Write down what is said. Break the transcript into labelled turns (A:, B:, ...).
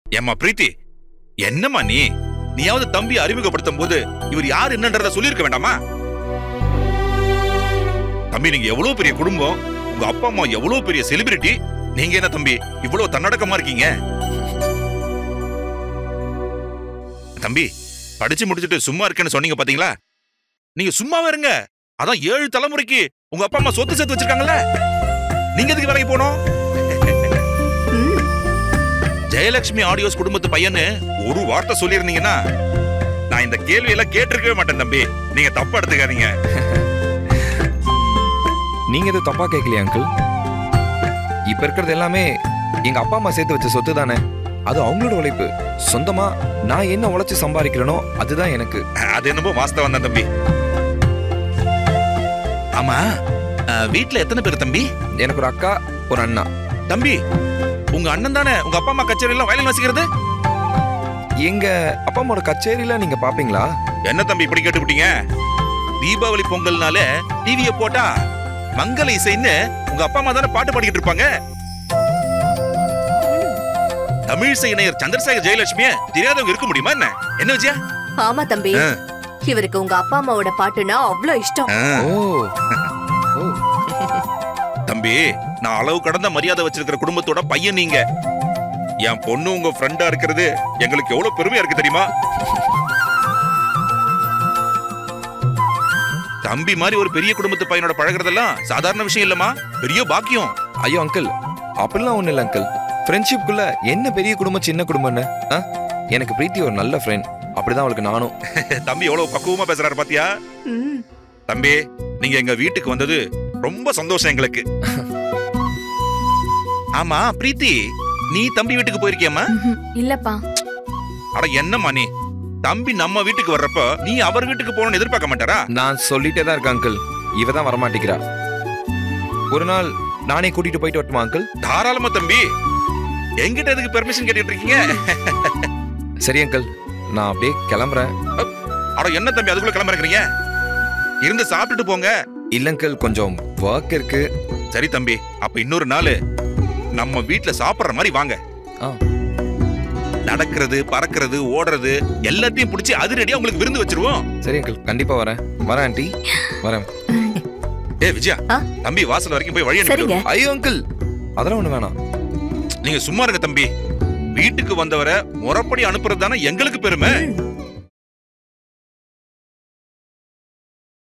A: ஏம்மா பிரீத்தி என்னம்மா நீ நீயாவது தம்பி அறிமுகப்படுத்தும் போது இவர் யார் என்னன்றத சொல்லியிருக்க வேண்டாமா தம்பி நீங்க எவ்வளவு பெரிய குடும்பம் உங்க அப்பா அம்மா எவ்வளவு பெரிய செலிபிரிட்டி நீங்க என்ன தம்பி இவ்வளவு தன்னடக்கமா இருக்கீங்க தம்பி படிச்சு முடிச்சுட்டு சும்மா இருக்கேன்னு சொன்னீங்க பாத்தீங்களா நீங்க சும்மாவே இருங்க அதான் ஏழு தலைமுறைக்கு உங்க அப்பா அம்மா சொத்து சேர்த்து வச்சிருக்காங்கல்ல நீங்க எதுக்கு வேலைக்கு போனோம்
B: ம்,
A: ஜெயலட்சுமி ஆடியோஸ் குடும்பத்து பையன்னு ஒரு வார்த்தை சொல்லியிருந்தீங்கன்னா நான் இந்த கேள்வி எல்லாம் கேட்டிருக்கவே மாட்டேன் தம்பி நீங்க தப்பா எடுத்துக்காதீங்க
C: நீங்க எதுவும் தப்பா கேட்கலையா அங்கிள் இப்ப இருக்கிறது எல்லாமே எங்க அப்பா அம்மா சேர்த்து வச்ச சொத்து தானே அது அவங்களோட உழைப்பு சொந்தமா நான் என்ன உழைச்சு சம்பாதிக்கிறேனோ அதுதான் எனக்கு
A: அது என்னமோ வாஸ்தவம் தான் தம்பி ஆமா அஹ், வீட்ல எத்தனை பேர் தம்பி
C: எனக்கு ஒரு அக்கா ஒரு அண்ணா
A: தம்பி உங்க அண்ணன் தானே உங்க அப்பா அம்மா கச்சேரி எல்லாம் வயலின் வாசிக்கிறது
C: எங்க அப்பா அம்மாவோட கச்சேரியில நீங்க பாப்பீங்களா
A: என்ன தம்பி இப்படி கேட்டுவிட்டீங்க தீபாவளி பொங்கல்னாலே டிவிய போட்டா மங்கள இசைன்னு உங்க அப்பா அம்மா தானே பாட்டு பாடிக்கிட்டு இருப்பாங்க தமிழ் இசை இணையர் சந்திரசேகர் ஜெயலட்சுமிய தெரியாதவங்க இருக்க முடியுமா என்ன என்ன விஜயா
B: ஆமா தம்பி
A: ஆ.
B: இவருக்கு உங்க அப்பா அம்மாவோட பாட்டுனா அவ்ளோ இஷ்டம்
A: ஆ,
C: ஓ ஓ
A: தம்பி நான் அளவு கடந்த மரியாதை வச்சிருக்கிற குடும்பத்தோட பையன் நீங்க என் பொண்ணு உங்க ஃப்ரெண்டா இருக்கிறது எங்களுக்கு எவ்வளவு பெருமையா இருக்கு தெரியுமா தம்பி மாதிரி ஒரு பெரிய குடும்பத்து பையனோட பழகுறதெல்லாம் சாதாரண விஷயம் இல்லம்மா பெரிய பாக்கியம்
C: ஐயோ அங்கிள் அப்படிலாம் ஒண்ணும் இல்ல அங்கிள் ஃப்ரெண்ட்ஷிப்குள்ள என்ன பெரிய குடும்பம் சின்ன குடும்பம்னு ஆ? எனக்கு பிரீத்தி ஒரு நல்ல ஃப்ரெண்ட் அப்படிதான் அவளுக்கு நானும்
A: தம்பி எவ்வளவு பக்குவமா பேசுறாரு பாத்தியா
B: ம்,
A: தம்பி நீங்க எங்க வீட்டுக்கு வந்தது ரொம்ப சந்தோஷம் எங்களுக்கு ஆமா பிரீத்தி நீ தம்பி வீட்டுக்கு போயிருக்கியம்மா
D: ம்ஹும். இல்லப்பா
A: அட என்னம்மா நீ தம்பி நம்ம வீட்டுக்கு வர்றப்ப நீ அவர் வீட்டுக்கு போகணும்னு எதிர்பார்க்க மாட்டாரா
C: நான் சொல்லிட்டே தான் இருக்கேன் அங்கிள் இவ தான் வரமாட்டேங்கிறா ஒரு நாள் நானே கூட்டிட்டு போயிட்டு வரட்டுமா அங்கிள்
A: தாராளமா தம்பி எங்கிட்ட எதுக்கு பெர்மிஷன் கேட்டுட்டு இருக்கீங்க
C: சரி அங்கிள் நான் அப்படியே கிளம்புறேன்
A: அட என்ன தம்பி அதுக்குள்ள கிளம்புறீங்க இருந்து சாப்பிட்டுட்டு போங்க
C: இல்ல அங்கிள் கொஞ்சம் ஒர்க் இருக்கு
A: சரி தம்பி அப்ப இன்னொரு நாள் நம்ம வீட்ல சாப்பிடுற மாதிரி வாங்க
C: ஆ.
A: நடக்கிறது பறக்கிறது ஓடுறது எல்லாத்தையும் பிடிச்சி அதிரடியா உங்களுக்கு விருந்து வச்சிருவோம்
C: சரி அங்கிள் கண்டிப்பா வரேன் வரேன் ஆண்டி வரேன்
A: ஏ விஜயா
B: ஆ?
A: தம்பி வாசல் வரைக்கும் போய் வழி அனுப்பிடு
B: சரிங்க
C: ஐயோ அங்கிள் அதெல்லாம் ஒண்ணு வேணாம்
A: நீங்க சும்மா இருங்க தம்பி வீட்டுக்கு வந்தவரை முறப்படி அனுப்புறது தானே எங்களுக்கு பெருமை
B: ம்,